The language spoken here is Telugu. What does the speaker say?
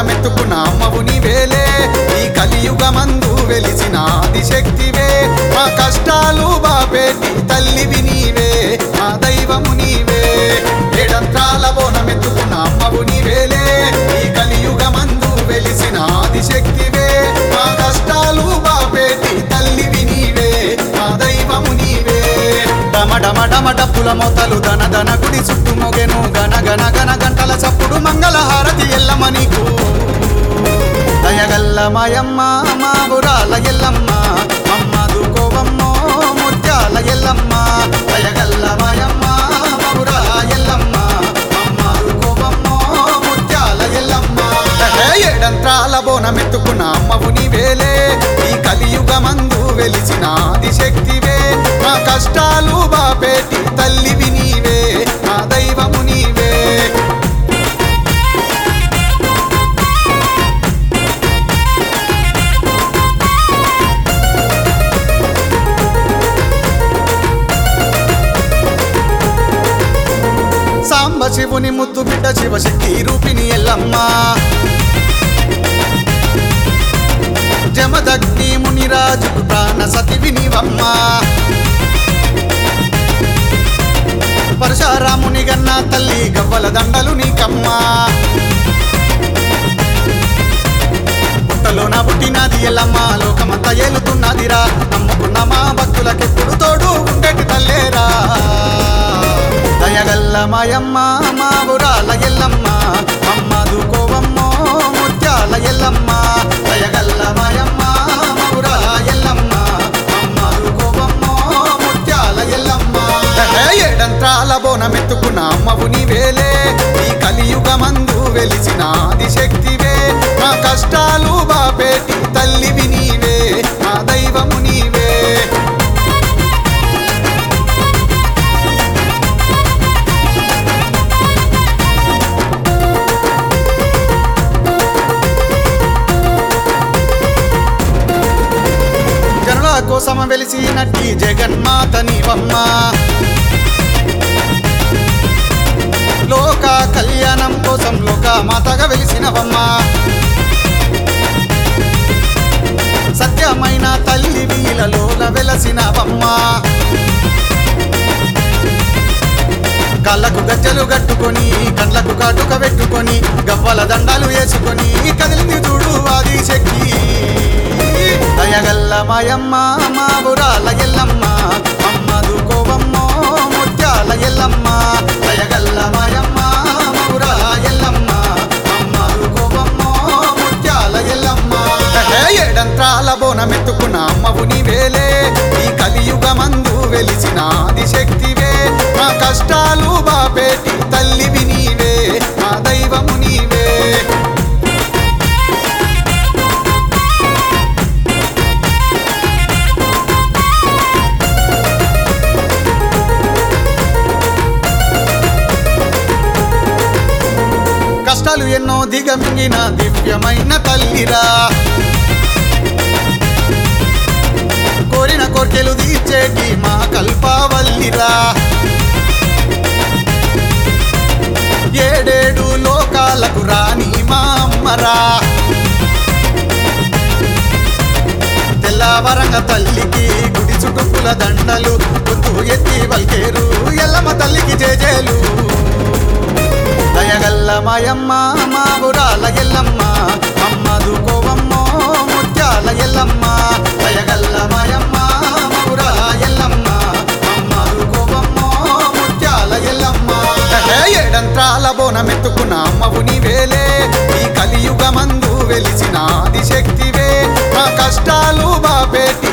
బోనమెత్తుకున్న అమ్మవు నీవేలే ఈ కలియుగమందు వెలిసిన ఆదిశక్తివే మా కష్టాలు బాపేటి తల్లివి నీవే మా దైవము నీవే ఏడంత్రాల బోనమెత్తుకున్న అమ్మవు నీవేలే ఈ కలియుగమందు వెలిసిన ఆదిశక్తివే మా కష్టాలు బాపేటి తల్లివి నీవే మా దైవము నీవే డమ డమ డమ డప్పుల మొతలు దన దన గుడి చుట్టూ మొగెను గన గన గన గంటల చప్పుడు మంగళ హారతి ఎల్లమ్మ నీకు దయగల్ల మాయమ్మ మా బురాల ఎల్లమ్మ అమ్మ దుకోవమ్మో ముత్యాల ఎల్లమ్మ దయగల్ల మాయమ్మ మా బురాల ఎల్లమ్మ అమ్మ దుకోవమ్మో ముత్యాల ఎల్లమ్మ హే, ఏడంత్రాల బోనమెత్తుకున్న అమ్మవు నీవేలే ఈ కలియుగమందు వెలిసిన ఆదిశక్తివే మా కష్టాలు బాపేటి తల్లివి నీవే మా దైవము నీవే సాంబ శివుని ముద్దు బిడ్డ శివశక్తి రూపిణి ఎల్లమ్మ జమదగ్ని మునిరాజుకు ప్రాణ సతివి నీవమ్మ పరశురాముని గన్న తల్లి గవ్వల దండలు నీకమ్మా పుట్టలోన పుట్టినది ఎల్లమ్మ లోకమంతా ఏలుతున్నదిరా నమ్ముకున్న మా భక్తులకెప్పుడు తోడు ఉండేటి తల్లేరా దయగల్ల మాయమ్మ మా బురాల ఎల్లమ్మ అమ్మ దుకోవమ్మో ముత్యాల ఎల్లమ్మ దయగల్ల మాయమ్మ మా బురాల ఎల్లమ్మ అమ్మ దుకోవమ్మో ముత్యాల ఎల్లమ్మ హే, ఏడంత్రాల బోనమెత్తుకున్న అమ్మవు నీవేలే ఈ కలియుగమందు వెలిసిన ఆదిశక్తివే మా కష్టాలు బాపేటి తల్లివి నీవే మా దైవము నీవే జనుల కోసం వెలిసినట్టి జగన్మాత నీవమ్మ లోక కళ్యాణం కోసం లోక మాతగా వెలిసినవమ్మ సత్యమైన తల్లి వీలలోన వెలసినవమ్మ కళ్ళకు గజ్జలు కట్టుకొని కండ్లకు కాటుక పెట్టుకొని గవ్వల దండాలు వేసుకొని కదిలింది చూడు ఆది శక్తి దయగల్ల మాయమ్మ మా బురాల ఎల్లమ్మ అమ్మ దుకోవమ్మో ముత్యాల ఎల్లమ్మ దయగల్ల మాయమ్మ మా బురాల ఎల్లమ్మ అమ్మ దుకోవమ్మో ముత్యాల ఎల్లమ్మ హే, ఏడంత్రాల బోనమెత్తుకున్న అమ్మవు నీవేలే ఈ కలియుగమందు వెలిసిన ఆదిశక్తివే మా కష్టాలు బాపేటి తల్లివి నీవే మా దైవము నీవే కష్టాలు ఎన్నో దిగమింగిన దివ్యమైన తల్లిరా కోరిన కోర్కెలు తీర్చేటి మా కల్పావల్లిరా ఏడేడు లోకాలకు రాని మా అమ్మరా తెల్లవరంగ తల్లికి గుడి చుట్టుకుల దండలు గుర్తు ఎత్తి వల్కేరు ఎల్లమ్మ తల్లికి జేజేలు దయగల్ల మాయమ్మ మా బురాల ఎల్లమ్మ అమ్మ దుకోవమ్మో ముత్యాల ఎల్లమ్మ దయగల్ల మాయమ్మ మా బురాల ఎల్లమ్మ అమ్మ దుకోవమ్మో ముత్యాల ఎల్లమ్మ హే, ఏడంత్రాల బోనమెత్తుకున్న అమ్మవు నీవేలే ఈ కలియుగమందు వెలిసిన ఆదిశక్తివే మా కష్టాలు బాపేటి